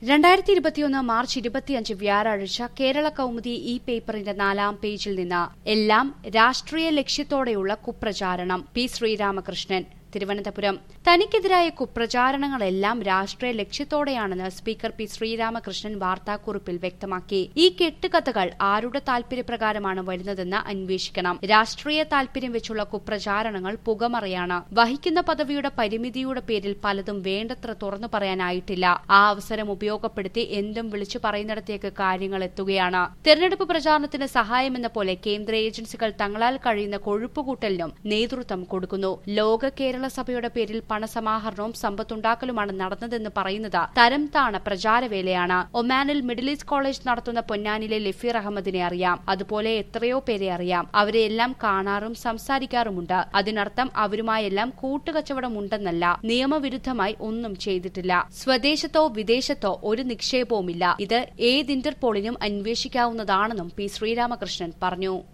രണ്ടായിരത്തി ഇരുപത്തിയൊന്ന് മാർച്ച് ഇരുപത്തിയഞ്ച് വ്യാഴാഴ്ച കേരള കൗമുദി ഈ പേപ്പറിന്റെ നാലാം പേജിൽ നിന്ന് എല്ലാം രാഷ്ട്രീയ ലക്ഷ്യത്തോടെയുള്ള കുപ്രചാരണം പി ശ്രീരാമകൃഷ്ണൻ തിരുവനന്തപുരം തനിക്കെതിരായ കുപ്രചാരണങ്ങളെല്ലാം രാഷ്ട്രീയ ലക്ഷ്യത്തോടെയാണെന്ന് സ്പീക്കർ പി ശ്രീരാമകൃഷ്ണൻ വാർത്താക്കുറിപ്പിൽ വ്യക്തമാക്കി ഈ കെട്ടുകഥകൾ ആരുടെ താൽപര്യപ്രകാരമാണ് വരുന്നതെന്ന് അന്വേഷിക്കണം രാഷ്ട്രീയ താൽപര്യം വെച്ചുള്ള കുപ്രചാരണങ്ങൾ പുകമറയാണ് വഹിക്കുന്ന പദവിയുടെ പരിമിതിയുടെ പേരിൽ പലതും വേണ്ടത്ര തുറന്നു പറയാനായിട്ടില്ല ആ അവസരം ഉപയോഗപ്പെടുത്തി എന്തും വിളിച്ചു പറയുന്നിടത്തേക്ക് കാര്യങ്ങൾ എത്തുകയാണ് തെരഞ്ഞെടുപ്പ് പ്രചാരണത്തിന് സഹായമെന്ന പോലെ കേന്ദ്ര ഏജൻസികൾ തങ്ങളാൽ കഴിയുന്ന കൊഴുപ്പുകൂട്ടലിനും നേതൃത്വം കൊടുക്കുന്നു ലോക കേരള സഭയുടെ പേരിൽ പണസമാഹരണവും സമ്പത്തുണ്ടാക്കലുമാണ് നടന്നതെന്ന് പറയുന്നത് തരം താണ പ്രചാരവേലയാണ് ഒമാനിൽ മിഡിൽ ഈസ്റ്റ് കോളേജ് നടത്തുന്ന പൊന്നാനിലെ ലഫീർ അഹമ്മദിനെ അറിയാം അതുപോലെ എത്രയോ പേരെ അറിയാം അവരെയെല്ലാം കാണാറും സംസാരിക്കാറുമുണ്ട് അതിനർത്ഥം അവരുമായെല്ലാം കൂട്ടുകച്ചവടം ഉണ്ടെന്നല്ല നിയമവിരുദ്ധമായി ഒന്നും ചെയ്തിട്ടില്ല സ്വദേശത്തോ വിദേശത്തോ ഒരു നിക്ഷേപവുമില്ല ഇത് ഏത് ഇന്റർപോളിനും അന്വേഷിക്കാവുന്നതാണെന്നും പി ശ്രീരാമകൃഷ്ണൻ പറഞ്ഞു